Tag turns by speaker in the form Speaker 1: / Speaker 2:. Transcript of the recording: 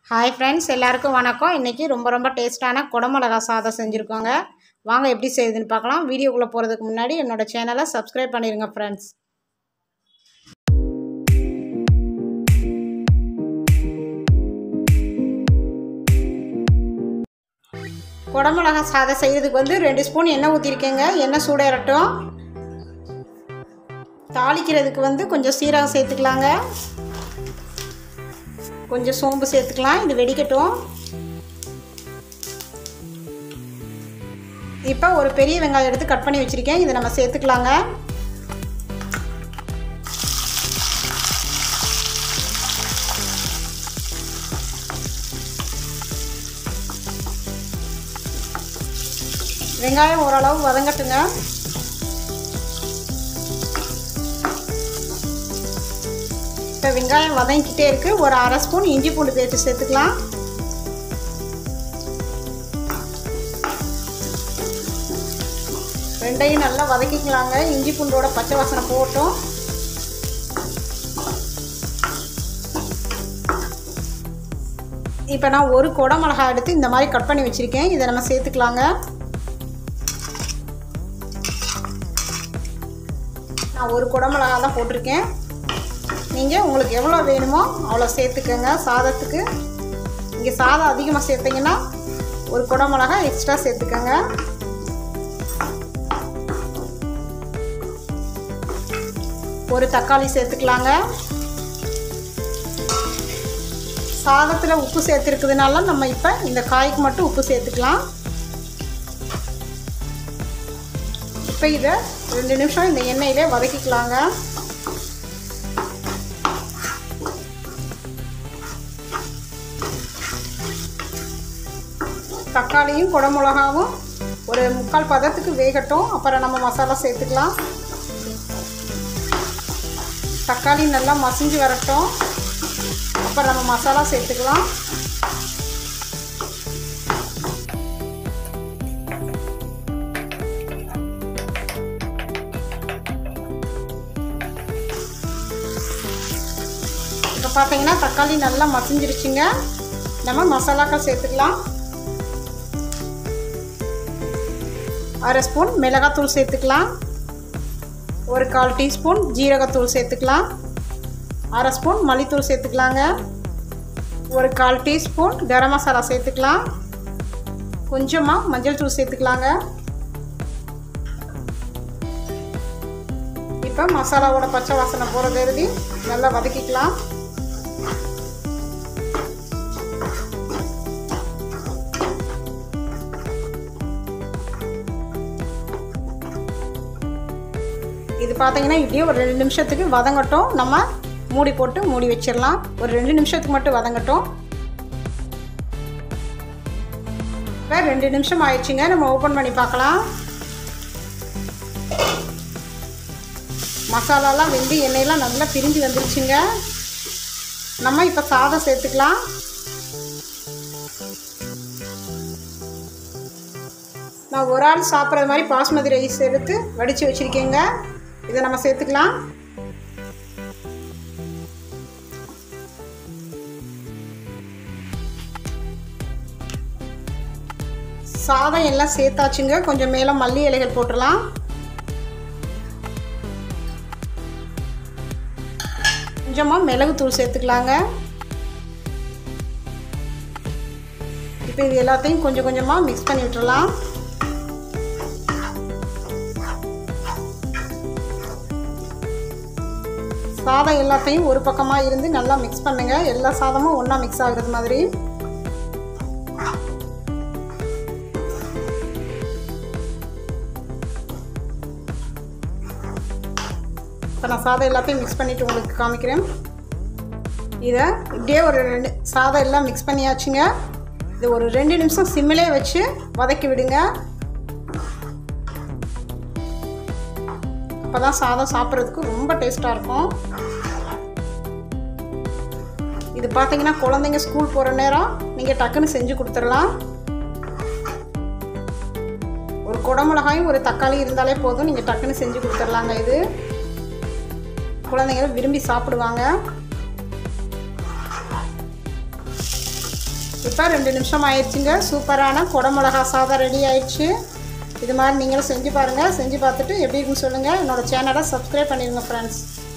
Speaker 1: hi friends எல்லாருக்கும் வணக்கம் இன்றைக்கி ரொம்ப ரொம்ப டேஸ்ட்டான குடமிளகா சாதம் செஞ்சுருக்கோங்க வாங்க எப்படி செய்யுதுன்னு பார்க்கலாம் வீடியோக்குள்ளே போகிறதுக்கு முன்னாடி என்னோடய சேனலை சப்ஸ்கிரைப் பண்ணிடுங்க ஃப்ரெண்ட்ஸ் குடமிளகா சாதம் செய்கிறதுக்கு வந்து ரெண்டு ஸ்பூன் எண்ணெய் ஊற்றிருக்கேங்க எண்ணெய் சூடேறட்டும் தாளிக்கிறதுக்கு வந்து கொஞ்சம் சீரகம் சேர்த்துக்கலாங்க கொஞ்சம் சோம்பு சேர்த்துக்கலாம் இது வெடிக்கட்டும் இப்போ ஒரு பெரிய வெங்காயம் எடுத்து கட் பண்ணி வச்சுருக்கேன் இதை நம்ம சேர்த்துக்கலாங்க வெங்காயம் ஓரளவு வதங்கட்டுங்க இப்போ வெங்காயம் வதங்கிக்கிட்டே இருக்குது ஒரு அரை ஸ்பூன் இஞ்சி பூண்டு பேஸ்ட்டு சேர்த்துக்கலாம் ரெண்டையும் நல்லா வதக்கிக்கலாங்க இஞ்சி பூண்டோட பச்சை வாசனை போட்டும் இப்போ நான் ஒரு குடை மிளகாய் எடுத்து இந்த மாதிரி கட் பண்ணி வச்சுருக்கேன் இதை நம்ம சேர்த்துக்கலாங்க நான் ஒரு குடை மிளகா தான் போட்டிருக்கேன் நீங்கள் உங்களுக்கு எவ்வளோ வேணுமோ அவ்வளோ சேர்த்துக்கோங்க சாதத்துக்கு இங்கே சாதம் அதிகமாக சேர்த்திங்கன்னா ஒரு குடை மிளகா எக்ஸ்ட்ரா சேர்த்துக்கோங்க ஒரு தக்காளி சேர்த்துக்கலாங்க சாதத்தில் உப்பு சேர்த்துருக்குதுனால நம்ம இப்போ இந்த காய்க்கு மட்டும் உப்பு சேர்த்துக்கலாம் இப்போ இதை ரெண்டு நிமிஷம் இந்த எண்ணெயிலே வதக்கிக்கலாங்க தக்காளியும் குடமிளகாவும் ஒரு முக்கால் பதத்துக்கு வேகட்டும் அப்புறம் நம்ம மசாலா சேர்த்துக்கலாம் தக்காளி நல்லா மசிஞ்சு வரட்டும் அப்புறம் நம்ம மசாலா சேர்த்துக்கலாம் இப்போ பார்த்தீங்கன்னா தக்காளி நல்லா மசிஞ்சிருச்சுங்க நம்ம மசாலாக்கள் சேர்த்துக்கலாம் அரை ஸ்பூன் மிளகாத்தூள் சேர்த்துக்கலாம் ஒரு கால் டீஸ்பூன் ஜீரகத்தூள் சேர்த்துக்கலாம் அரை ஸ்பூன் மல்லித்தூள் சேர்த்துக்கலாங்க ஒரு கால் டீஸ்பூன் கரம் மசாலா சேர்த்துக்கலாம் கொஞ்சமாக மஞ்சள் தூள் சேர்த்துக்கலாங்க இப்போ மசாலாவோட பச்சை வாசனை போகிறது எழுதி நல்லா வதக்கிக்கலாம் இது பார்த்தீங்கன்னா இப்படியே ஒரு ரெண்டு நிமிஷத்துக்கு வதங்கட்டும் நம்ம மூடி போட்டு மூடி வச்சிடலாம் ஒரு ரெண்டு நிமிஷத்துக்கு மட்டும் வதங்கட்டும் இப்போ ரெண்டு நிமிஷம் ஆயிடுச்சுங்க நம்ம ஓப்பன் பண்ணி பார்க்கலாம் மசாலாலாம் வெந்து எண்ணெயெல்லாம் நல்லா பிரிஞ்சு வந்துருச்சுங்க நம்ம இப்போ சாதம் சேர்த்துக்கலாம் நான் ஒரு ஆள் சாப்பிட்ற மாதிரி பாஸ்மதி ரைஸ் எடுத்து வடித்து வச்சுருக்கேங்க இதை நம்ம சேர்த்துக்கலாம் சாதம் எல்லாம் சேர்த்தாச்சுங்க கொஞ்சம் மேலே மல்லி இலைகள் போட்டுடலாம் கொஞ்சமாக மிளகுத்தூள் சேர்த்துக்கலாங்க இப்போ இது எல்லாத்தையும் கொஞ்சம் கொஞ்சமாக மிக்ஸ் பண்ணி விட்டுறலாம் சாதம் எல்லாத்தையும் ஒரு பக்கமாக இருந்து நல்லா மிக்ஸ் பண்ணுங்கள் எல்லா சாதமும் ஒன்றா மிக்ஸ் ஆகுறது மாதிரி இப்போ நான் சாதம் எல்லாத்தையும் மிக்ஸ் பண்ணிவிட்டு உங்களுக்கு காமிக்கிறேன் இதை இப்படியே ஒரு ரெண்டு சாதம் எல்லாம் மிக்ஸ் பண்ணியாச்சுங்க இது ஒரு ரெண்டு நிமிஷம் சிம்மிலே வச்சு வதக்கி விடுங்க அப்போ தான் சாதம் சாப்பிட்றதுக்கு ரொம்ப டேஸ்ட்டாக இருக்கும் இது பார்த்தீங்கன்னா குழந்தைங்க ஸ்கூல் போகிற நேரம் நீங்கள் டக்குன்னு செஞ்சு கொடுத்துடலாம் ஒரு குடமிளகாயும் ஒரு தக்காளி இருந்தாலே போதும் நீங்கள் டக்குன்னு செஞ்சு கொடுத்துடலாங்க இது குழந்தைங்க விரும்பி சாப்பிடுவாங்க இப்போ ரெண்டு நிமிஷம் ஆயிடுச்சுங்க சூப்பரான குடமிளகா சாதம் ரெடி ஆயிடுச்சு இது மாதிரி நீங்களும் செஞ்சு பாருங்கள் செஞ்சு பார்த்துட்டு எப்படி இருக்குன்னு சொல்லுங்கள் என்னோடய சேனலை சப்ஸ்கிரைப் பண்ணிடுங்க ஃப்ரெண்ட்ஸ்